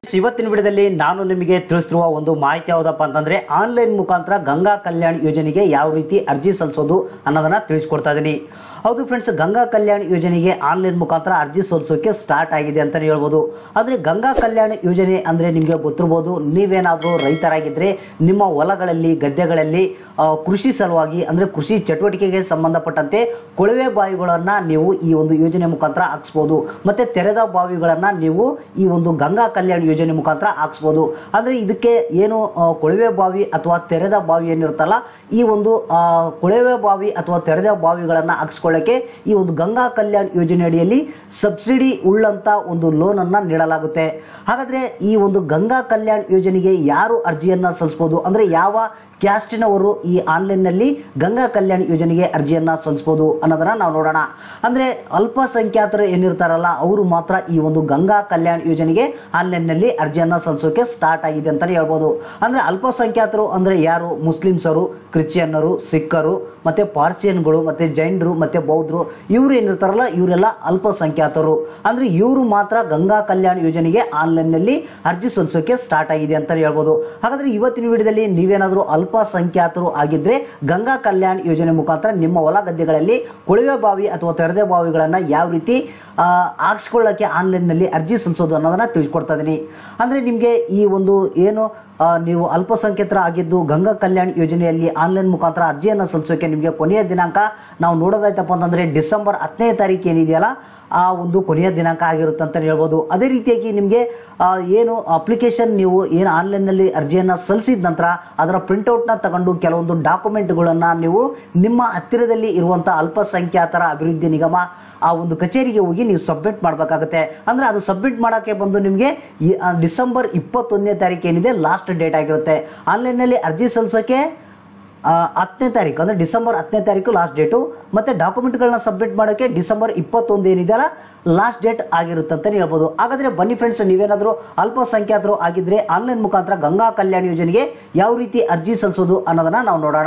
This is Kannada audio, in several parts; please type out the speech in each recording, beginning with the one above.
ಇವತ್ತಿನ ವಿಡಿಯೋದಲ್ಲಿ ನಾನು ನಿಮಗೆ ತಿಳಿಸಿರುವ ಒಂದು ಮಾಹಿತಿ ಯಾವುದಪ್ಪ ಅಂತಂದ್ರೆ ಆನ್ಲೈನ್ ಮುಖಾಂತರ ಗಂಗಾ ಕಲ್ಯಾಣ್ ಯೋಜನೆಗೆ ಯಾವ ರೀತಿ ಅರ್ಜಿ ಸಲ್ಲಿಸೋದು ಅನ್ನೋದನ್ನ ತಿಳಿಸ್ಕೊಡ್ತಾ ಇದ್ದೀನಿ ಹೌದು ಫ್ರೆಂಡ್ಸ್ ಗಂಗಾ ಕಲ್ಯಾಣ್ ಯೋಜನೆಗೆ ಆನ್ಲೈನ್ ಮುಖಾಂತರ ಅರ್ಜಿ ಸಲ್ಲಿಸೋಕೆ ಸ್ಟಾರ್ಟ್ ಆಗಿದೆ ಅಂತಲೇ ಹೇಳ್ಬೋದು ಆದರೆ ಗಂಗಾ ಕಲ್ಯಾಣ ಯೋಜನೆ ಅಂದರೆ ನಿಮಗೆ ಗೊತ್ತಿರ್ಬೋದು ನೀವೇನಾದರೂ ರೈತರಾಗಿದ್ದರೆ ನಿಮ್ಮ ಹೊಲಗಳಲ್ಲಿ ಗದ್ದೆಗಳಲ್ಲಿ ಆ, ಕೃಷಿ ಸಲುವಾಗಿ ಅಂದರೆ ಕೃಷಿ ಚಟುವಟಿಕೆಗೆ ಸಂಬಂಧಪಟ್ಟಂತೆ ಕೊಳವೆ ಬಾವಿಗಳನ್ನು ನೀವು ಈ ಒಂದು ಯೋಜನೆ ಮುಖಾಂತರ ಹಾಕ್ಸ್ಬೋದು ಮತ್ತು ತೆರೆದ ಬಾವಿಗಳನ್ನು ನೀವು ಈ ಒಂದು ಗಂಗಾ ಕಲ್ಯಾಣ ಯೋಜನೆ ಮುಖಾಂತರ ಹಾಕ್ಸ್ಬೋದು ಅಂದರೆ ಇದಕ್ಕೆ ಏನು ಆ, ಕೊಳವೆ ಬಾವಿ ಅಥವಾ ತೆರೆದ ಬಾವಿ ಏನಿರುತ್ತಲ್ಲ ಈ ಒಂದು ಆ, ಕೊಳವೆ ಬಾವಿ ಅಥವಾ ತೆರೆದ ಬಾವಿಗಳನ್ನು ಹಾಕ್ಸ್ಕೊಳ್ಳೋಕ್ಕೆ ಈ ಒಂದು ಗಂಗಾ ಕಲ್ಯಾಣ ಯೋಜನೆ ಅಡಿಯಲ್ಲಿ ಸಬ್ಸಿಡಿ ಉಳ್ಳಂತ ಒಂದು ಲೋನ್ ಅನ್ನ ನೀಡಲಾಗುತ್ತೆ ಹಾಗಾದ್ರೆ ಈ ಒಂದು ಗಂಗಾ ಕಲ್ಯಾಣ ಯೋಜನೆಗೆ ಯಾರು ಅರ್ಜಿಯನ್ನ ಸಲ್ಲಿಸಬಹುದು ಅಂದ್ರೆ ಯಾವ ಕ್ಯಾಸ್ಟಿನವರು ಈ ಆನ್ಲೈನ್ನಲ್ಲಿ ಗಂಗಾ ಕಲ್ಯಾಣ ಯೋಜನೆಗೆ ಅರ್ಜಿಯನ್ನ ಸಲ್ಲಿಸಬಹುದು ಅನ್ನೋದನ್ನ ನಾವು ನೋಡೋಣ ಅಂದ್ರೆ ಅಲ್ಪಸಂಖ್ಯಾತರು ಏನಿರ್ತಾರಲ್ಲ ಅವರು ಮಾತ್ರ ಈ ಒಂದು ಗಂಗಾ ಕಲ್ಯಾಣ ಯೋಜನೆಗೆ ಆನ್ಲೈನ್ನಲ್ಲಿ ಅರ್ಜಿಯನ್ನ ಸಲ್ಲಿಸೋಕೆ ಸ್ಟಾರ್ಟ್ ಆಗಿದೆ ಅಂತಾನೆ ಹೇಳ್ಬೋದು ಅಂದ್ರೆ ಅಲ್ಪಸಂಖ್ಯಾತರು ಅಂದ್ರೆ ಯಾರು ಮುಸ್ಲಿಮ್ಸರು ಕ್ರಿಶ್ಚಿಯನ್ನರು ಸಿಖ್ಖರು ಮತ್ತೆ ಪಾರ್ಸಿಯನ್ಗಳು ಮತ್ತೆ ಜೈನರು ಮತ್ತೆ ಬೌದ್ಧರು ಇವರು ಏನಿರ್ತಾರಲ್ಲ ಇವರೆಲ್ಲ ಅಲ್ಪಸಂಖ್ಯಾತರು ಅಂದ್ರೆ ಇವರು ಮಾತ್ರ ಗಂಗಾ ಕಲ್ಯಾಣ ಯೋಜನೆಗೆ ಆನ್ಲೈನ್ನಲ್ಲಿ ಅರ್ಜಿ ಸಲ್ಲಿಸೋಕೆ ಸ್ಟಾರ್ಟ್ ಆಗಿದೆ ಅಂತ ಹೇಳ್ಬೋದು ಹಾಗಾದ್ರೆ ಇವತ್ತಿನ ವಿಡಿಯೋದಲ್ಲಿ ನೀವೇನಾದರೂ ಅಲ್ಪಸಂಖ್ಯಾತರು ಆಗಿದ್ರೆ ಗಂಗಾ ಕಲ್ಯಾಣ ಯೋಜನೆ ಮುಖಾಂತರ ನಿಮ್ಮ ಹೊಲ ಗದ್ದೆಗಳಲ್ಲಿ ಕೊಳವೆ ಬಾವಿ ಅಥವಾ ತೆರೆದ ಬಾವಿಗಳನ್ನು ಯಾವ ರೀತಿ ಆ, ಹಾಕ್ಸ್ಕೊಳ್ಳೋಕೆ ಆನ್ಲೈನ್ನಲ್ಲಿ ಅರ್ಜಿ ಸಲ್ಲಿಸೋದು ಅನ್ನೋದನ್ನ ತಿಳಿಸ್ಕೊಡ್ತಾ ಇದ್ದೀನಿ ಅಂದರೆ ನಿಮಗೆ ಈ ಒಂದು ಏನು ಆ, ನೀವು ಅಲ್ಪಸಂಖ್ಯಾತರ ಆಗಿದ್ದು ಗಂಗಾ ಕಲ್ಯಾಣ ಯೋಜನೆಯಲ್ಲಿ ಆನ್ಲೈನ್ ಮುಖಾಂತರ ಅರ್ಜಿಯನ್ನು ಸಲ್ಲಿಸೋಕೆ ನಿಮಗೆ ಕೊನೆಯ ದಿನಾಂಕ ನಾವು ನೋಡೋದಾಯ್ತಪ್ಪ ಅಂತಂದರೆ ಡಿಸೆಂಬರ್ ಹತ್ತನೇ ತಾರೀಕು ಏನಿದೆಯಲ್ಲ ಆ ಒಂದು ಕೊನೆಯ ದಿನಾಂಕ ಆಗಿರುತ್ತೆ ಅಂತ ಹೇಳ್ಬೋದು ಅದೇ ರೀತಿಯಾಗಿ ನಿಮಗೆ ಆ, ಏನು ಅಪ್ಲಿಕೇಶನ್ ನೀವು ಏನು ಆನ್ಲೈನ್ನಲ್ಲಿ ಅರ್ಜಿಯನ್ನು ಸಲ್ಲಿಸಿದ ನಂತರ ಅದರ ಪ್ರಿಂಟೌಟ್ನ ತಗೊಂಡು ಕೆಲವೊಂದು ಡಾಕ್ಯುಮೆಂಟ್ಗಳನ್ನು ನೀವು ನಿಮ್ಮ ಹತ್ತಿರದಲ್ಲಿ ಇರುವಂಥ ಅಲ್ಪಸಂಖ್ಯಾತರ ಅಭಿವೃದ್ಧಿ ನಿಗಮ ಆ ಒಂದು ಕಚೇರಿಗೆ ಹೋಗಿ ನೀವು ಸಬ್ಮಿಟ್ ಮಾಡಬೇಕಾಗುತ್ತೆ ಅಂದರೆ ಅದು ಸಬ್ಮಿಟ್ ಮಾಡೋಕ್ಕೆ ಬಂದು ನಿಮಗೆ ಈ ಆ, ಡಿಸೆಂಬರ್ ಇಪ್ಪತ್ತೊಂದನೇ ತಾರೀಕು ಏನಿದೆ ಲಾಸ್ಟ್ ಡೇಟ್ ಆಗಿರುತ್ತೆ ಆನ್ಲೈನ್ನಲ್ಲಿ ಅರ್ಜಿ ಸಲ್ಲಿಸೋಕೆ ಆ, ಹತ್ತನೇ ತಾರೀಕು ಅಂದರೆ ಡಿಸೆಂಬರ್ ಹತ್ತನೇ ತಾರೀಕು ಲಾಸ್ಟ್ ಡೇಟು ಮತ್ತು ಡಾಕ್ಯುಮೆಂಟ್ಗಳನ್ನ ಸಬ್ಮಿಟ್ ಮಾಡೋಕ್ಕೆ ಡಿಸೆಂಬರ್ ಇಪ್ಪತ್ತೊಂದು ಏನಿದೆಯಲ್ಲ ಲಾಸ್ಟ್ ಡೇಟ್ ಆಗಿರುತ್ತೆ ಅಂತಲೇ ಹೇಳ್ಬೋದು ಹಾಗಾದರೆ ಬನ್ನಿ ಫ್ರೆಂಡ್ಸ್ ನೀವೇನಾದರೂ ಅಲ್ಪಸಂಖ್ಯಾತರು ಆಗಿದ್ದರೆ ಆನ್ಲೈನ್ ಮುಖಾಂತರ ಗಂಗಾ ಕಲ್ಯಾಣ ಯೋಜನೆಗೆ ಯಾವ ರೀತಿ ಅರ್ಜಿ ಸಲ್ಲಿಸೋದು ಅನ್ನೋದನ್ನು ನಾವು ನೋಡೋಣ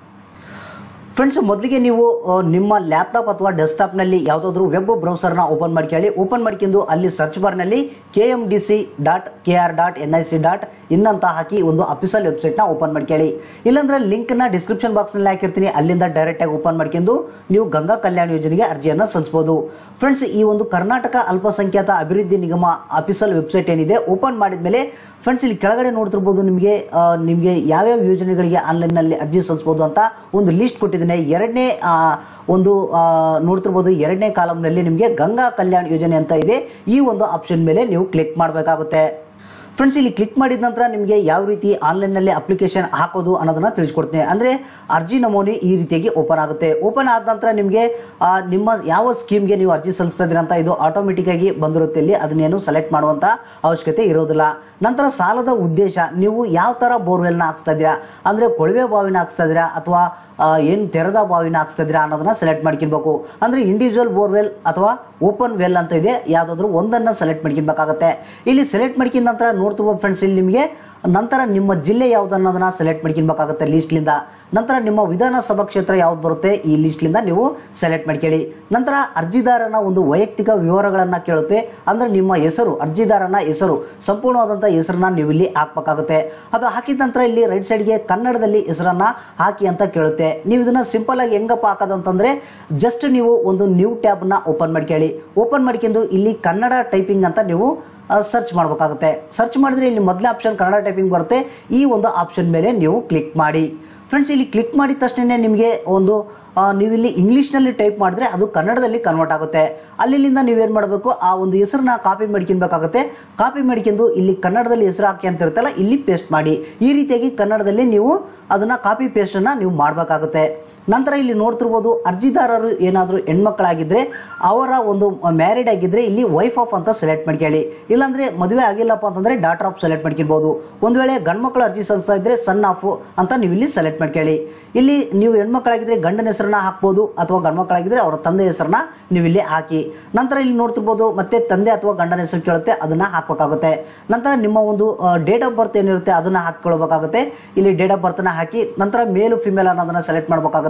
ಫ್ರೆಂಡ್ಸ್ ಮೊದಲಿಗೆ ನೀವು ಆ, ನಿಮ್ಮ ಲ್ಯಾಪ್ಟಾಪ್ ಅಥವಾ ಡೆಸ್ಕ್ಟಾಪ್ನಲ್ಲಿ ಯಾವುದಾದ್ರೂ ವೆಬ್ ಬ್ರೌಸರ್ನ ಓಪನ್ ಮಾಡ್ಕೊಳ್ಳಿ ಓಪನ್ ಮಾಡ್ಕೊಂಡು ಅಲ್ಲಿ ಸರ್ಚ್ ಬಾರ್ನಲ್ಲಿ K M D C dot K R dot N I C dot in ಅಂತ ಹಾಕಿ ಒಂದು ಅಫಿಷಿಯಲ್ ವೆಬ್ಸೈಟ್ನ ಓಪನ್ ಮಾಡ್ಕೊಳ್ಳಿ ಇಲ್ಲಾಂದ್ರೆ ಲಿಂಕ್ನ ಡಿಸ್ಕ್ರಿಪ್ಷನ್ ಬಾಕ್ಸ್ನಲ್ಲಿ ಹಾಕಿರ್ತೀನಿ ಅಲ್ಲಿಂದ ಡೈರೆಕ್ಟಾಗಿ ಓಪನ್ ಮಾಡ್ಕೊಂಡು ನೀವು ಗಂಗಾ ಕಲ್ಯಾಣ ಯೋಜನೆಗೆ ಅರ್ಜಿಯನ್ನು ಸಲ್ಲಿಸಬಹುದು ಫ್ರೆಂಡ್ಸ್ ಈ ಒಂದು ಕರ್ನಾಟಕ ಅಲ್ಪಸಂಖ್ಯಾತ ಅಭಿವೃದ್ಧಿ ನಿಗಮ ಅಫಿಷಿಯಲ್ ವೆಬ್ಸೈಟ್ ಏನಿದೆ ಓಪನ್ ಮಾಡಿದ್ಮೇಲೆ ಫ್ರೆಂಡ್ಸ್ ಇಲ್ಲಿ ಕೆಳಗಡೆ ನೋಡ್ತಿರ್ಬೋದು ನಿಮಗೆ ಆ, ನಿಮಗೆ ಯಾವ್ಯಾವ ಯೋಜನೆಗಳಿಗೆ ಆನ್ಲೈನ್ನಲ್ಲಿ ಅರ್ಜಿ ಸಲ್ಲಿಸಬಹುದು ಅಂತ ಒಂದು ಲಿಸ್ಟ್ ಕೊಟ್ಟಿದ್ದೀನಿ ಎರಡನೇ ಆ, ಒಂದು ಆ, ನೋಡ್ತಿರ್ಬೋದು ಎರಡನೇ ಕಾಲಮ್ನಲ್ಲಿ ನಿಮಗೆ ಗಂಗಾ ಕಲ್ಯಾಣ ಯೋಜನೆ ಅಂತ ಇದೆ ಈ ಒಂದು ಆಪ್ಷನ್ ಮೇಲೆ ನೀವು ಕ್ಲಿಕ್ ಮಾಡಬೇಕಾಗುತ್ತೆ ಫ್ರೆಂಡ್ಸ್ ಇಲ್ಲಿ ಕ್ಲಿಕ್ ಮಾಡಿದ ನಂತರ ನಿಮಗೆ ಯಾವ ರೀತಿ ಆನ್ಲೈನ್ನಲ್ಲಿ ಅಪ್ಲಿಕೇಶನ್ ಹಾಕೋದು ಅನ್ನೋದನ್ನ ತಿಳಿಸ್ಕೊಡ್ತೀನಿ ಅಂದರೆ ಅರ್ಜಿ ನಮೂನೆ ಈ ರೀತಿಯಾಗಿ ಓಪನ್ ಆಗುತ್ತೆ ಓಪನ್ ಆದ ನಂತರ ನಿಮಗೆ ಆ, ನಿಮ್ಮ ಯಾವ ಸ್ಕೀಮ್ಗೆ ನೀವು ಅರ್ಜಿ ಸಲ್ಲಿಸ್ತಾ ಇದ್ದೀರಾ ಅಂತ ಇದು ಆಟೋಮೆಟಿಕ್ ಆಗಿ ಬಂದಿರುತ್ತೆ ಇಲ್ಲಿ ಅದನ್ನೇನು ಸೆಲೆಕ್ಟ್ ಮಾಡುವಂತ ಅವಶ್ಯಕತೆ ಇರೋದಿಲ್ಲ ನಂತರ ಸಾಲದ ಉದ್ದೇಶ ನೀವು ಯಾವ ಥರ ಬೋರ್ವೆಲ್ನ ಹಾಕ್ಸ್ತಾ ಇದ್ದೀರಾ ಅಂದರೆ ಕೊಳವೆ ಬಾವಿನ ಹಾಕ್ಸ್ತಾ ಇದ್ದೀರಾ ಅಥವಾ ಏನು ತೆರೆದ ಬಾವಿನ ಹಾಕ್ಸ್ತಾ ಇದ್ದೀರಾ ಅನ್ನೋದನ್ನ ಸೆಲೆಕ್ಟ್ ಮಾಡ್ಕೊಬೇಕು ಅಂದರೆ ಇಂಡಿವಿಜುವಲ್ ಬೋರ್ವೆಲ್ ಅಥವಾ ಓಪನ್ ವೆಲ್ ಅಂತ ಇದೆ ಯಾವುದಾದ್ರೂ ಒಂದನ್ನು ಸೆಲೆಕ್ಟ್ ಮಾಡ್ಕೊಬೇಕಾಗತ್ತೆ ಇಲ್ಲಿ ಸೆಲೆಕ್ಟ್ ಮಾಡ್ಕೊಂಡ ನಂತರ ನೋಡ್ತಿರ್ಬೋದು ಫ್ರೆಂಡ್ಸ್ ಇಲ್ಲಿ ನಿಮಗೆ ನಂತರ ನಿಮ್ಮ ಜಿಲ್ಲೆ ಯಾವ್ದು ಅನ್ನೋದನ್ನ ಸೆಲೆಕ್ಟ್ ಮಾಡ್ಕೊಬೇಕಾಗುತ್ತೆ ಲಿಸ್ಟ್ಲಿಂದ ನಂತರ ನಿಮ್ಮ ವಿಧಾನಸಭಾ ಕ್ಷೇತ್ರ ಯಾವ್ದು ಬರುತ್ತೆ ಈ ಲಿಸ್ಟ್ಲಿಂದ ನೀವು ಸೆಲೆಕ್ಟ್ ಮಾಡ್ಕೊಳ್ಳಿ ನಂತರ ಅರ್ಜಿದಾರನ ಒಂದು ವೈಯಕ್ತಿಕ ವಿವರಗಳನ್ನು ಕೇಳುತ್ತೆ ಅಂದರೆ ನಿಮ್ಮ ಹೆಸರು ಅರ್ಜಿದಾರನ ಹೆಸರು ಸಂಪೂರ್ಣವಾದಂಥ ಹೆಸರನ್ನ ನೀವು ಇಲ್ಲಿ ಹಾಕ್ಬೇಕಾಗುತ್ತೆ ಅದು ಹಾಕಿದ ನಂತರ ಇಲ್ಲಿ ರೈಟ್ ಸೈಡ್ಗೆ ಕನ್ನಡದಲ್ಲಿ ಹೆಸರನ್ನ ಹಾಕಿ ಅಂತ ಕೇಳುತ್ತೆ ನೀವು ಇದನ್ನ ಸಿಂಪಲ್ ಆಗಿ ಹೆಂಗಪ್ಪ ಹಾಕೋದು ಅಂತಂದ್ರೆ ಜಸ್ಟ್ ನೀವು ಒಂದು ನ್ಯೂ ಟ್ಯಾಬ್ನ ಓಪನ್ ಮಾಡ್ಕೊಳ್ಳಿ ಓಪನ್ ಮಾಡ್ಕೊಂಡು ಇಲ್ಲಿ ಕನ್ನಡ ಟೈಪಿಂಗ್ ಅಂತ ನೀವು ಸರ್ಚ್ ಮಾಡಬೇಕಾಗುತ್ತೆ ಸರ್ಚ್ ಮಾಡಿದ್ರೆ ಇಲ್ಲಿ ಮೊದಲನೇ ಆಪ್ಷನ್ ಕನ್ನಡ ಟೈಪಿಂಗ್ ಬರುತ್ತೆ ಈ ಒಂದು ಆಪ್ಷನ್ ಮೇಲೆ ನೀವು ಕ್ಲಿಕ್ ಮಾಡಿ ಫ್ರೆಂಡ್ಸ್ ಇಲ್ಲಿ ಕ್ಲಿಕ್ ಮಾಡಿದ ತಕ್ಷಣ ನಿಮಗೆ ಒಂದು ಆ, ನೀವು ಇಲ್ಲಿ ಇಂಗ್ಲೀಷ್ನಲ್ಲಿ ಟೈಪ್ ಮಾಡಿದ್ರೆ ಅದು ಕನ್ನಡದಲ್ಲಿ ಕನ್ವರ್ಟ್ ಆಗುತ್ತೆ ಅಲ್ಲಿಂದ ನೀವೇನು ಮಾಡಬೇಕು ಆ ಒಂದು ಹೆಸರನ್ನ ಕಾಪಿ ಮಾಡ್ಕೊಬೇಕಾಗುತ್ತೆ ಕಾಪಿ ಮಾಡ್ಕೊಂಡು ಇಲ್ಲಿ ಕನ್ನಡದಲ್ಲಿ ಹೆಸರು ಹಾಕಿ ಅಂತ ಇರುತ್ತಲ್ಲ ಇಲ್ಲಿ ಪೇಸ್ಟ್ ಮಾಡಿ ಈ ರೀತಿಯಾಗಿ ಕನ್ನಡದಲ್ಲಿ ನೀವು ಅದನ್ನ ಕಾಪಿ ಪೇಸ್ಟನ್ನು ನೀವು ಮಾಡಬೇಕಾಗುತ್ತೆ ನಂತರ ಇಲ್ಲಿ ನೋಡ್ತಿರ್ಬೋದು ಅರ್ಜಿದಾರರು ಏನಾದರೂ ಹೆಣ್ಮಕ್ಳಾಗಿದ್ರೆ ಅವರ ಒಂದು ಮ್ಯಾರಿಡ್ ಆಗಿದ್ರೆ ಇಲ್ಲಿ ವೈಫ್ ಆಫ್ ಅಂತ ಸೆಲೆಕ್ಟ್ ಮಾಡ್ಕೊಳ್ಳಿ ಇಲ್ಲಾಂದ್ರೆ ಮದುವೆ ಆಗಿಲ್ಲಪ್ಪ ಅಂತಂದ್ರೆ ಡಾಟರ್ ಆಫ್ ಸೆಲೆಕ್ಟ್ ಮಾಡ್ಕೊಳ್ಬೋದು ಒಂದು ವೇಳೆ ಗಂಡ್ಮಕ್ಳು ಅರ್ಜಿ ಸಲ್ಲಿಸ್ತಾ ಇದ್ರೆ ಸನ್ ಆಫ್ ಅಂತ ನೀವು ಇಲ್ಲಿ ಸೆಲೆಕ್ಟ್ ಮಾಡ್ಕೊಳ್ಳಿ ಇಲ್ಲಿ ನೀವು ಹೆಣ್ಮಕ್ಳಾಗಿದ್ರೆ ಗಂಡನ ಹೆಸರನ್ನ ಹಾಕ್ಬೋದು ಅಥವಾ ಗಂಡ್ಮಕ್ಳಾಗಿದ್ರೆ ಅವರ ತಂದೆ ಹೆಸರನ್ನ ನೀವು ಇಲ್ಲಿ ಹಾಕಿ ನಂತರ ಇಲ್ಲಿ ನೋಡ್ತಿರ್ಬೋದು ಮತ್ತೆ ತಂದೆ ಅಥವಾ ಗಂಡನ ಹೆಸರು ಕೇಳುತ್ತೆ ಅದನ್ನ ಹಾಕ್ಬೇಕಾಗುತ್ತೆ ನಂತರ ನಿಮ್ಮ ಒಂದು ಡೇಟ್ ಆಫ್ ಬರ್ತ್ ಏನಿರುತ್ತೆ ಅದನ್ನ ಹಾಕ್ಕೊಳ್ಬೇಕಾಗುತ್ತೆ ಇಲ್ಲಿ ಡೇಟ್ ಆಫ್ ಬರ್ತ್ನ ಹಾಕಿ ನಂತರ ಮೇಲು ಫಿಮೇಲ್ ಅನ್ನೋದನ್ನ ಸೆಲೆಕ್ಟ್ ಮಾಡ್ಬೇಕಾಗುತ್ತೆ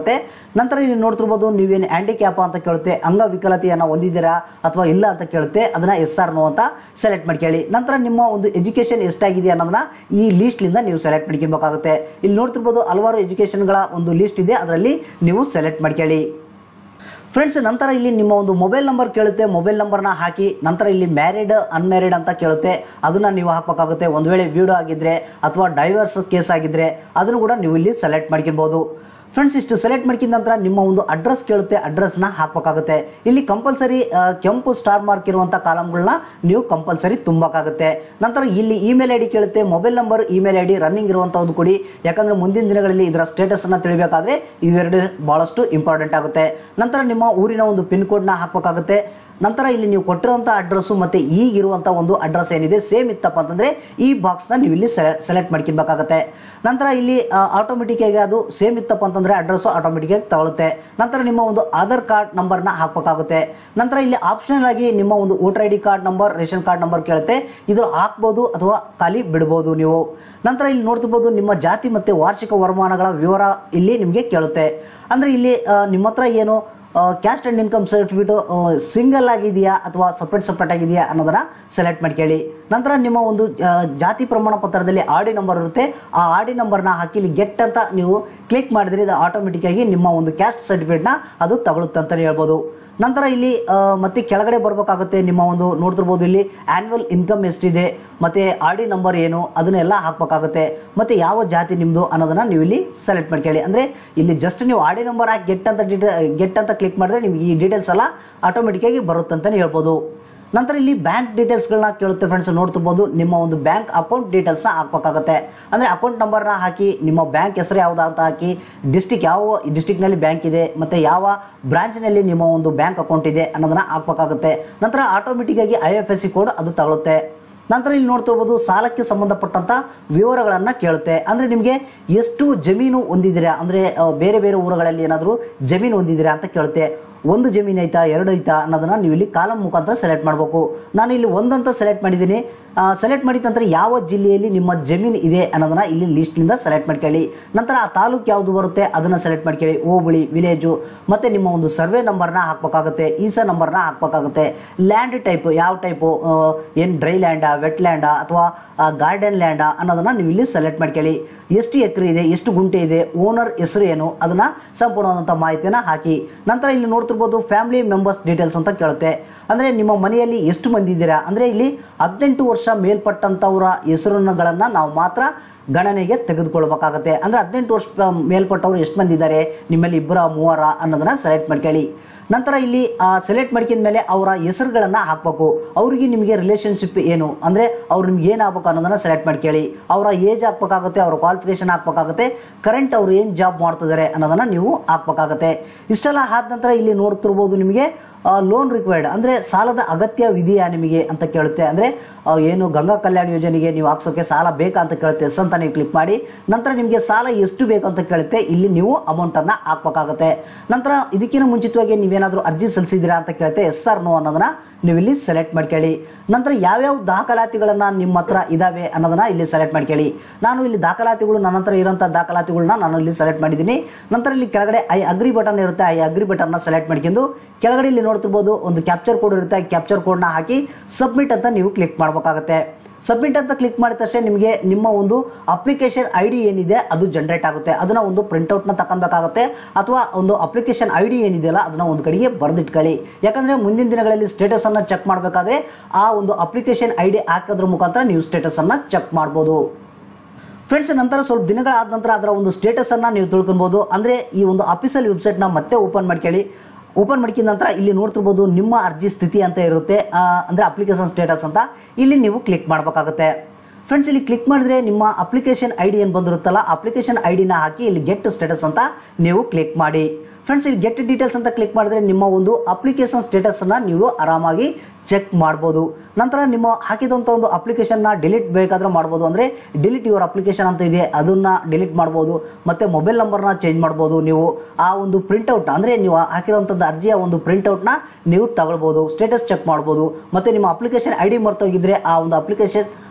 ಮಾಡಬೇಕಾಗುತ್ತೆ ನಂತರ ಇಲ್ಲಿ ನೋಡ್ತಿರ್ಬೋದು ನೀವೇನು ಹ್ಯಾಂಡಿಕ್ಯಾಪ್ ಅಂತ ಕೇಳುತ್ತೆ ಅಂಗವಿಕಲತೆಯನ್ನು ಹೊಂದಿದ್ದೀರಾ ಅಥವಾ ಇಲ್ಲ ಅಂತ ಕೇಳುತ್ತೆ ಅದನ್ನ ಎಸ್ ಆರ್ ನೋ ಅಂತ ಸೆಲೆಕ್ಟ್ ಮಾಡ್ಕೊಳ್ಳಿ ನಂತರ ನಿಮ್ಮ ಒಂದು ಎಜುಕೇಶನ್ ಎಷ್ಟಾಗಿದೆ ಅನ್ನೋದನ್ನ ಈ ಲೀಸ್ಟ್ಲಿಂದ ನೀವು ಸೆಲೆಕ್ಟ್ ಮಾಡ್ಕೊಬೇಕಾಗುತ್ತೆ ಇಲ್ಲಿ ನೋಡ್ತಿರ್ಬೋದು ಹಲವಾರು ಎಜುಕೇಶನ್ಗಳ ಒಂದು ಲಿಸ್ಟ್ ಇದೆ ಅದರಲ್ಲಿ ನೀವು ಸೆಲೆಕ್ಟ್ ಮಾಡ್ಕೊಳ್ಳಿ ಫ್ರೆಂಡ್ಸ್ ನಂತರ ಇಲ್ಲಿ ನಿಮ್ಮ ಒಂದು ಮೊಬೈಲ್ ನಂಬರ್ ಕೇಳುತ್ತೆ ಮೊಬೈಲ್ ನಂಬರ್ನ ಹಾಕಿ ನಂತರ ಇಲ್ಲಿ ಮ್ಯಾರಿಡ್ ಅನ್ಮ್ಯಾರಿಡ್ ಅಂತ ಕೇಳುತ್ತೆ ಅದನ್ನ ನೀವು ಹಾಕಬೇಕಾಗುತ್ತೆ ಒಂದು ವೇಳೆ ವಿಡೋ ಆಗಿದ್ರೆ ಅಥವಾ ಡೈವರ್ಸ್ ಕೇಸ್ ಆಗಿದ್ರೆ ಅದನ್ನು ಕೂಡ ನೀವು ಇಲ್ಲಿ ಸೆಲೆಕ್ಟ್ ಮಾಡ್ಕೊಬಹುದು ಫ್ರೆಂಡ್ಸ್ ಇಷ್ಟು ಸೆಲೆಕ್ಟ್ ಮಾಡ್ಕಿದ ನಂತರ ನಿಮ್ಮ ಒಂದು ಅಡ್ರೆಸ್ ಕೇಳುತ್ತೆ ಅಡ್ರೆಸ್ನ ಹಾಕಬೇಕಾಗುತ್ತೆ ಇಲ್ಲಿ ಕಂಪಲ್ಸರಿ ಕೆಂಪು ಸ್ಟಾರ್ ಮಾರ್ಕ್ ಇರುವಂಥ ಕಾಲಮ್ಗಳನ್ನ ನೀವು ಕಂಪಲ್ಸರಿ ತುಂಬಬೇಕಾಗುತ್ತೆ ನಂತರ ಇಲ್ಲಿ ಇಮೇಲ್ ಐ ಡಿ ಕೇಳುತ್ತೆ mobile number email I D running ಇರುವಂಥದ್ದು ಕೊಡಿ ಯಾಕಂದ್ರೆ ಮುಂದಿನ ದಿನಗಳಲ್ಲಿ ಇದರ ಸ್ಟೇಟಸ್ ಅನ್ನ ತಿಳಿಬೇಕಾದ್ರೆ ಇವೆರಡು ಬಹಳಷ್ಟು ಇಂಪಾರ್ಟೆಂಟ್ ಆಗುತ್ತೆ ನಂತರ ನಿಮ್ಮ ಊರಿನ ಒಂದು ಪಿನ್ ಕೋಡ್ನ ಹಾಕಬೇಕಾಗುತ್ತೆ ನಂತರ ಇಲ್ಲಿ ನೀವು ಕೊಟ್ಟಿರುವಂಥ ಅಡ್ರೆಸ್ಸು ಮತ್ತೆ ಈಗಿರುವಂಥ ಒಂದು ಅಡ್ರೆಸ್ ಏನಿದೆ ಸೇಮ್ ಇತ್ತಪ್ಪ ಅಂತಂದ್ರೆ ಈ ಬಾಕ್ಸ್ನ ನೀವು ಇಲ್ಲಿ ಸೆಲೆಕ್ಟ್ ಮಾಡ್ಕೊಬೇಕಾಗತ್ತೆ ನಂತರ ಇಲ್ಲಿ ಆಟೋಮೆಟಿಕ್ ಆಗಿ ಅದು ಸೇಮ್ ಇತ್ತಪ್ಪ ಅಂತಂದ್ರೆ ಅಡ್ರೆಸ್ಸು ಆಟೋಮೆಟಿಕ್ ಆಗಿ ತಗೊಳುತ್ತೆ ನಂತರ ನಿಮ್ಮ ಒಂದು ಆಧಾರ್ ಕಾರ್ಡ್ ನಂಬರ್ನ ಹಾಕಬೇಕಾಗುತ್ತೆ ನಂತರ ಇಲ್ಲಿ ಆಪ್ಷನಲ್ ಆಗಿ ನಿಮ್ಮ ಒಂದು voter I D card number ration card number ಕೇಳುತ್ತೆ ಇದು ಹಾಕ್ಬೋದು ಅಥವಾ ಖಾಲಿ ಬಿಡ್ಬೋದು ನೀವು ನಂತರ ಇಲ್ಲಿ ನೋಡ್ತಿರ್ಬೋದು ನಿಮ್ಮ ಜಾತಿ ಮತ್ತೆ ವಾರ್ಷಿಕ ವರಮಾನಗಳ ವಿವರ ಇಲ್ಲಿ ನಿಮಗೆ ಕೇಳುತ್ತೆ ಅಂದ್ರೆ ಇಲ್ಲಿ ಆ, ನಿಮ್ಮ ಹತ್ರ ಏನು caste and income certificate single ಆಗಿದೆಯಾ ಅಥವಾ ಸಪ್ರೇಟ್ ಸಪ್ರೇಟ್ ಆಗಿದೆಯಾ ಅನ್ನೋದನ್ನ ಸೆಲೆಕ್ಟ್ ಮಾಡ್ಕೊಳ್ಳಿ ನಂತರ ನಿಮ್ಮ ಒಂದು ಆ, ಜಾತಿ ಪ್ರಮಾಣ ಪತ್ರದಲ್ಲಿ ಆರ್ ಡಿ ನಂಬರ್ ಇರುತ್ತೆ ಆ ಆರ್ ಡಿ ನಂಬರ್ನ ಹಾಕಿ ಇಲ್ಲಿ ಗೆಟ್ ಅಂತ ನೀವು ಕ್ಲಿಕ್ ಮಾಡಿದ್ರೆ ಇದು ಆಟೋಮೆಟಿಕ್ ಆಗಿ ನಿಮ್ಮ ಒಂದು ಕ್ಯಾಸ್ಟ್ ಸರ್ಟಿಫಿಕೇಟ್ನ ಅದು ತಗೊಳುತ್ತೆ ಅಂತಲೇ ಹೇಳ್ಬೋದು ನಂತರ ಇಲ್ಲಿ ಆ, ಮತ್ತೆ ಕೆಳಗಡೆ ಬರಬೇಕಾಗುತ್ತೆ ನಿಮ್ಮ ಒಂದು ನೋಡ್ತಿರ್ಬೋದು ಇಲ್ಲಿ ಆನ್ಯುವಲ್ ಇನ್ಕಮ್ ಎಷ್ಟಿದೆ ಮತ್ತೆ ಆರ್ ಡಿ ನಂಬರ್ ಏನು ಅದನ್ನೆಲ್ಲ ಹಾಕ್ಬೇಕಾಗುತ್ತೆ ಮತ್ತೆ ಯಾವ ಜಾತಿ ನಿಮ್ದು ಅನ್ನೋದನ್ನ ನೀವು ಇಲ್ಲಿ ಸೆಲೆಕ್ಟ್ ಮಾಡ್ಕೊಳ್ಳಿ ಅಂದ್ರೆ ಇಲ್ಲಿ ಜಸ್ಟ್ ನೀವು ಆರ್ ಡಿ ನಂಬರ್ ಹಾಕಿ ಗೆಟ್ ಅಂತ ಗೆಟ್ ಅಂತ ಕ್ಲಿಕ್ ಮಾಡಿದ್ರೆ ನಿಮ್ಗೆ ಈ ಡೀಟೇಲ್ಸ್ ಎಲ್ಲ ಆಟೋಮೆಟಿಕ್ ಆಗಿ ಬರುತ್ತೆ ಅಂತಾನೆ ಹೇಳ್ಬೋದು ನಂತರ ಇಲ್ಲಿ ಬ್ಯಾಂಕ್ ಡೀಟೇಲ್ಸ್ಗಳನ್ನ ಕೇಳುತ್ತೆ ಫ್ರೆಂಡ್ಸ್ ನೋಡ್ತಿರ್ಬೋದು ನಿಮ್ಮ ಒಂದು ಬ್ಯಾಂಕ್ ಅಕೌಂಟ್ ಡೀಟೇಲ್ಸ್ನ ಹಾಕ್ಬೇಕಾಗುತ್ತೆ ಅಂದರೆ ಅಕೌಂಟ್ ನಂಬರ್ನ ಹಾಕಿ ನಿಮ್ಮ ಬ್ಯಾಂಕ್ ಹೆಸರು ಯಾವ್ದು ಅಂತ ಹಾಕಿ ಡಿಸ್ಟಿಕ್ ಯಾವ ಡಿಸ್ಟಿಕ್ನಲ್ಲಿ ಬ್ಯಾಂಕ್ ಇದೆ ಮತ್ತು ಯಾವ ಬ್ರಾಂಚ್ನಲ್ಲಿ ನಿಮ್ಮ ಒಂದು ಬ್ಯಾಂಕ್ ಅಕೌಂಟ್ ಇದೆ ಅನ್ನೋದನ್ನ ಹಾಕ್ಬೇಕಾಗುತ್ತೆ ನಂತರ ಆಟೋಮೆಟಿಕ್ ಆಗಿ I F S C code ಅದು ತಗೊಳುತ್ತೆ ನಂತರ ಇಲ್ಲಿ ನೋಡ್ತಿರ್ಬೋದು ಸಾಲಕ್ಕೆ ಸಂಬಂಧಪಟ್ಟಂತ ವಿವರಗಳನ್ನ ಕೇಳುತ್ತೆ ಅಂದ್ರೆ ನಿಮಗೆ ಎಷ್ಟು ಜಮೀನು ಹೊಂದಿದ್ದೀರಾ ಅಂದ್ರೆ ಆ, ಬೇರೆ ಬೇರೆ ಊರುಗಳಲ್ಲಿ ಏನಾದರೂ ಜಮೀನು ಹೊಂದಿದ್ದೀರಾ ಅಂತ ಕೇಳುತ್ತೆ ಒಂದು ಜಮೀನು ಐತಾ ಎರಡು ಐತಾ ಅನ್ನೋದನ್ನ ನೀವು ಇಲ್ಲಿ ಕಾಲಮ್ ಮುಖಾಂತರ ಸೆಲೆಕ್ಟ್ ಮಾಡಬೇಕು ನಾನು ಇಲ್ಲಿ ಒಂದಂತ ಸೆಲೆಕ್ಟ್ ಮಾಡಿದ್ದೀನಿ ಸೆಲೆಕ್ಟ್ ಮಾಡಿದ ನಂತರ ಯಾವ ಜಿಲ್ಲೆಯಲ್ಲಿ ನಿಮ್ಮ ಜಮೀನು ಇದೆ ಅನ್ನೋದನ್ನ ಇಲ್ಲಿ ಲಿಸ್ಟ್ನಿಂದ ಸೆಲೆಕ್ಟ್ ಮಾಡ್ಕೊಳ್ಳಿ ನಂತರ ಆ ತಾಲೂಕು ಯಾವುದು ಬರುತ್ತೆ ಅದನ್ನ ಸೆಲೆಕ್ಟ್ ಮಾಡ್ಕೊಳ್ಳಿ ಹೋಬಳಿ ವಿಲೇಜು ಮತ್ತೆ ನಿಮ್ಮ ಒಂದು ಸರ್ವೆ ನಂಬರ್ನ ಹಾಕ್ಬೇಕಾಗುತ್ತೆ ಈಸ ನಂಬರ್ನ ಹಾಕ್ಬೇಕಾಗುತ್ತೆ ಲ್ಯಾಂಡ್ ಟೈಪ್ ಯಾವ ಟೈಪು ಏನು ಡ್ರೈ ಲ್ಯಾಂಡಾ ವೆಟ್ ಲ್ಯಾಂಡಾ ಅಥವಾ ಗಾರ್ಡನ್ ಲ್ಯಾಂಡಾ ಅನ್ನೋದನ್ನ ನೀವು ಇಲ್ಲಿ ಸೆಲೆಕ್ಟ್ ಮಾಡ್ಕೊಳ್ಳಿ ಎಷ್ಟು ಎಕರೆ ಇದೆ ಎಷ್ಟು ಗುಂಟೆ ಇದೆ ಓನರ್ ಹೆಸರು ಏನು ಅದನ್ನ ಸಂಪೂರ್ಣವಾದಂಥ ಮಾಹಿತಿಯನ್ನು ಹಾಕಿ ನಂತರ ಇಲ್ಲಿ ನೋಡ್ತಿರ್ಬೋದು ಫ್ಯಾಮಿಲಿ ಮೆಂಬರ್ಸ್ ಡೀಟೇಲ್ಸ್ ಅಂತ ಕೇಳುತ್ತೆ ಅಂದ್ರೆ ನಿಮ್ಮ ಮನೆಯಲ್ಲಿ ಎಷ್ಟು ಮಂದಿ ಇದ್ದೀರಾ ಅಂದ್ರೆ ಇಲ್ಲಿ ಹದಿನೆಂಟು ವರ್ಷ ಮೇಲ್ಪಟ್ಟಂತವರ ಹೆಸರುಗಳನ್ನ ನಾವು ಮಾತ್ರ ಗಣನೆಗೆ ತೆಗೆದುಕೊಳ್ಬೇಕಾಗತ್ತೆ ಅಂದ್ರೆ ಹದಿನೆಂಟು ವರ್ಷ ಮೇಲ್ಪಟ್ಟವರು ಎಷ್ಟು ಮಂದಿ ಇದ್ದಾರೆ ನಿಮ್ಮಲ್ಲಿ ಇಬ್ಬರ ಮೂವರ ಅನ್ನೋದನ್ನ ಸೆಲೆಕ್ಟ್ ಮಾಡ್ಕೊಳ್ಳಿ ನಂತರ ಇಲ್ಲಿ ಸೆಲೆಕ್ಟ್ ಮಾಡ್ಕಿದ ಮೇಲೆ ಅವರ ಹೆಸರುಗಳನ್ನ ಹಾಕ್ಬೇಕು ಅವ್ರಿಗೆ ನಿಮಗೆ ರಿಲೇಶನ್ಶಿಪ್ ಏನು ಅಂದ್ರೆ ಅವ್ರು ನಿಮ್ಗೆ ಏನು ಆಗ್ಬೇಕು ಅನ್ನೋದನ್ನ ಸೆಲೆಕ್ಟ್ ಮಾಡ್ಕೊಳ್ಳಿ ಅವರ ಏಜ್ ಹಾಕ್ಬೇಕಾಗುತ್ತೆ ಅವರ ಕ್ವಾಲಿಫಿಕೇಶನ್ ಹಾಕ್ಬೇಕಾಗುತ್ತೆ ಕರೆಂಟ್ ಅವ್ರು ಏನು ಜಾಬ್ ಮಾಡ್ತಿದ್ದಾರೆ ಅನ್ನೋದನ್ನ ನೀವು ಹಾಕ್ಬೇಕಾಗುತ್ತೆ ಇಷ್ಟೆಲ್ಲ ಆದ ನಂತರ ಇಲ್ಲಿ ನೋಡ್ತಿರ್ಬೋದು ನಿಮಗೆ ಲೋನ್ ರಿಕ್ವೈರ್ಡ್ ಅಂದ್ರೆ ಸಾಲದ ಅಗತ್ಯವಿದೆಯಾ ನಿಮಗೆ ಅಂತ ಕೇಳುತ್ತೆ ಅಂದ್ರೆ ಆ, ಏನು ಗಂಗಾ ಕಲ್ಯಾಣ ಯೋಜನೆಗೆ ನೀವು ಹಾಕ್ಸೋಕೆ ಸಾಲ ಬೇಕಾ ಅಂತ ಕೇಳುತ್ತೆ ಎಸ್ ಅಂತ ನೀವು ಕ್ಲಿಕ್ ಮಾಡಿ ನಂತರ ನಿಮಗೆ ಸಾಲ ಎಷ್ಟು ಬೇಕು ಅಂತ ಕೇಳುತ್ತೆ ಇಲ್ಲಿ ನೀವು ಅಮೌಂಟ್ ಅನ್ನ ಹಾಕ್ಬೇಕಾಗುತ್ತೆ ನಂತರ ಇದಕ್ಕಿಂತ ಮುಂಚಿತವಾಗಿ ನೀವೇನಾದ್ರೂ ಅರ್ಜಿ ಸಲ್ಲಿಸಿದ್ದೀರಾ ಅಂತ ಕೇಳುತ್ತೆ ಎಸ್ ಆರ್ ನೋ ಅನ್ನೋದನ್ನ ನೀವು ಇಲ್ಲಿ ಸೆಲೆಕ್ಟ್ ಮಾಡ್ಕೊಳ್ಳಿ ನಂತರ ಯಾವ್ಯಾವ ದಾಖಲಾತಿಗಳನ್ನ ನಿಮ್ಮ ಹತ್ರ ಇದಾವೆ ಅನ್ನೋದನ್ನ ಇಲ್ಲಿ ಸೆಲೆಕ್ಟ್ ಮಾಡ್ಕೊಳ್ಳಿ ನಾನು ಇಲ್ಲಿ ದಾಖಲಾತಿಗಳು ನನ್ನ ಹತ್ರ ಇರೋಂಥ ದಾಖಲಾತಿಗಳನ್ನ ನಾನು ಇಲ್ಲಿ ಸೆಲೆಕ್ಟ್ ಮಾಡಿದ್ದೀನಿ ನಂತರ ಇಲ್ಲಿ ಕೆಳಗಡೆ ಐ ಅಗ್ರಿ ಬಟನ್ ಇರುತ್ತೆ ಐ ಅಗ್ರಿ ಬಟನ್ನ ಸೆಲೆಕ್ಟ್ ಮಾಡ್ಕೊಂಡು ಕೆಳಗಡೆ ಇಲ್ಲಿ ನೋಡ್ತಿರ್ಬೋದು ಒಂದು ಕ್ಯಾಪ್ಚರ್ ಕೋಡ್ ಇರುತ್ತೆ ಆ ಕ್ಯಾಪ್ಚರ್ ಕೋಡ್ನ ಹಾಕಿ ಸಬ್ಮಿಟ್ ಅಂತ ನೀವು ಕ್ಲಿಕ್ ಮಾಡಬೇಕಾಗುತ್ತೆ ಸಬ್ಮಿಟ್ ಅಂತ ಕ್ಲಿಕ್ ಮಾಡಿದ ತಕ್ಷಣ ನಿಮಗೆ ನಿಮ್ಮ ಒಂದು ಅಪ್ಲಿಕೇಶನ್ ಐ ಡಿ ಏನಿದೆ ಅದು ಜನರೇಟ್ ಆಗುತ್ತೆ ಅದನ್ನ ಒಂದು ಪ್ರಿಂಟ್ಔಟ್ನ ತಗೊಬೇಕಾಗುತ್ತೆ ಅಥವಾ ಒಂದು ಅಪ್ಲಿಕೇಶನ್ ಐ ಡಿ ಏನಿದೆಯಲ್ಲ ಅದನ್ನ ಒಂದು ಕಡೆಗೆ ಬರೆದಿಟ್ಕೊಳ್ಳಿ ಯಾಕಂದ್ರೆ ಮುಂದಿನ ದಿನಗಳಲ್ಲಿ ಸ್ಟೇಟಸ್ ಅನ್ನ ಚೆಕ್ ಮಾಡಬೇಕಾದ್ರೆ ಆ ಒಂದು ಅಪ್ಲಿಕೇಶನ್ ಐ ಡಿ ಹಾಕೋದ್ರ ಮುಖಾಂತರ ನೀವು ಸ್ಟೇಟಸ್ ಅನ್ನ ಚೆಕ್ ಮಾಡ್ಬೋದು ಫ್ರೆಂಡ್ಸ್ ನಂತರ ಸ್ವಲ್ಪ ದಿನಗಳಾದ ನಂತರ ಅದರ ಒಂದು ಸ್ಟೇಟಸ್ ಅನ್ನ ನೀವು ತಿಳ್ಕೊಬಹುದು ಅಂದ್ರೆ ಈ ಒಂದು ಅಫಿಷಿಯಲ್ ವೆಬ್ಸೈಟ್ ನ ಮತ್ತೆ ಓಪನ್ ಮಾಡ್ಕೊಳ್ಳಿ ಓಪನ್ ಮಾಡ್ಕಿದ ನಂತರ ಇಲ್ಲಿ ನೋಡ್ತಿರ್ಬೋದು ನಿಮ್ಮ ಅರ್ಜಿ ಸ್ಥಿತಿ ಅಂತ ಇರುತ್ತೆ ಆ, ಅಂದ್ರೆ ಅಪ್ಲಿಕೇಶನ್ ಸ್ಟೇಟಸ್ ಅಂತ ಇಲ್ಲಿ ನೀವು ಕ್ಲಿಕ್ ಮಾಡಬೇಕಾಗುತ್ತೆ ಫ್ರೆಂಡ್ಸ್ ಇಲ್ಲಿ ಕ್ಲಿಕ್ ಮಾಡಿದ್ರೆ ನಿಮ್ಮ ಅಪ್ಲಿಕೇಶನ್ ಐ ಡಿ ಏನು ಬಂದಿರುತ್ತಲ್ಲ ಅಪ್ಲಿಕೇಶನ್ ಐ ಡಿನ ಹಾಕಿ ಇಲ್ಲಿ ಗೆಟ್ ಸ್ಟೇಟಸ್ ಅಂತ ನೀವು ಕ್ಲಿಕ್ ಮಾಡಿ ಫ್ರೆಂಡ್ಸ್ ಇಲ್ಲಿ ಗೆಟ್ ಡೀಟೇಲ್ಸ್ ಅಂತ ಕ್ಲಿಕ್ ಮಾಡಿದ್ರೆ ನಿಮ್ಮ ಒಂದು ಅಪ್ಲಿಕೇಶನ್ ಸ್ಟೇಟಸ್ ಅನ್ನ ನೀವು ಆರಾಮಾಗಿ ಚೆಕ್ ಮಾಡ್ಬೋದು ನಂತರ ನಿಮ್ಮ ಹಾಕಿದಂಥ ಒಂದು ಅಪ್ಲಿಕೇಶನ್ನ ಡಿಲೀಟ್ ಬೇಕಾದ್ರೆ ಮಾಡ್ಬೋದು ಅಂದರೆ ಡಿಲೀಟ್ ಯುವರ್ ಅಪ್ಲಿಕೇಶನ್ ಅಂತ ಇದೆ ಅದನ್ನ ಡಿಲೀಟ್ ಮಾಡ್ಬೋದು ಮತ್ತೆ ಮೊಬೈಲ್ ನಂಬರ್ನ ಚೇಂಜ್ ಮಾಡ್ಬೋದು ನೀವು ಆ ಒಂದು ಪ್ರಿಂಟ್ಔಟ್ ಅಂದರೆ ನೀವು ಹಾಕಿರೋಂಥದ್ದು ಅರ್ಜಿಯ ಒಂದು ಪ್ರಿಂಟ್ಔಟ್ನ ನೀವು ತಗೊಳ್ಬೋದು ಸ್ಟೇಟಸ್ ಚೆಕ್ ಮಾಡ್ಬೋದು ಮತ್ತೆ ನಿಮ್ಮ ಅಪ್ಲಿಕೇಶನ್ ಐ ಡಿ ಮರ್ತೋಗಿದ್ರೆ ಆ ಒಂದು ಅಪ್ಲಿಕೇಶನ್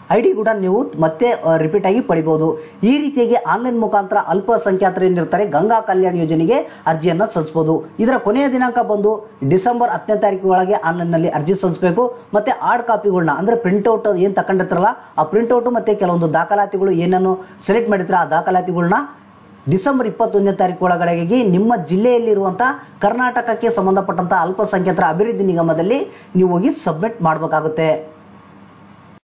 ಐ ಡಿ ಕೂಡ ನೀವು ಮತ್ತೆ ರಿಪೀಟ್ ಆಗಿ ಪಡಿಬಹುದು ಈ ರೀತಿಯಾಗಿ ಆನ್ಲೈನ್ ಮುಖಾಂತರ ಅಲ್ಪಸಂಖ್ಯಾತರು ಏನಿರ್ತಾರೆ ಗಂಗಾ ಕಲ್ಯಾಣ ಯೋಜನೆಗೆ ಅರ್ಜಿಯನ್ನು ಸಲ್ಲಿಸಬಹುದು ಇದರ ಕೊನೆಯ ದಿನಾಂಕ ಬಂದು ಡಿಸೆಂಬರ್ ಹತ್ತನೇ ತಾರೀಕು ಒಳಗೆ ಆನ್ಲೈನ್ನಲ್ಲಿ ಅರ್ಜಿ ಸಲ್ಲಿಸಬೇಕು ಮತ್ತೆ ಹಾರ್ಡ್ ಕಾಪಿಗಳನ್ನ ಅಂದ್ರೆ ಪ್ರಿಂಟ್ಔಟ್ ಏನು ತಗೊಂಡಿರ್ತಾರಲ್ಲ ಆ ಪ್ರಿಂಟ್ಔಟ್ ಮತ್ತೆ ಕೆಲವೊಂದು ದಾಖಲಾತಿಗಳು ಏನನ್ನು ಸೆಲೆಕ್ಟ್ ಮಾಡಿರ್ತಾರೆ ಆ ದಾಖಲಾತಿಗಳನ್ನ ಡಿಸೆಂಬರ್ ಇಪ್ಪತ್ತೊಂದನೇ ತಾರೀಕು ಒಳಗಡೆಗೆ ನಿಮ್ಮ ಜಿಲ್ಲೆಯಲ್ಲಿರುವಂತಹ ಕರ್ನಾಟಕಕ್ಕೆ ಸಂಬಂಧಪಟ್ಟಂತಹ ಅಲ್ಪಸಂಖ್ಯಾತರ ಅಭಿವೃದ್ಧಿ ನಿಗಮದಲ್ಲಿ ನೀವು ಹೋಗಿ ಸಬ್ಮಿಟ್ ಮಾಡಬೇಕಾಗುತ್ತೆ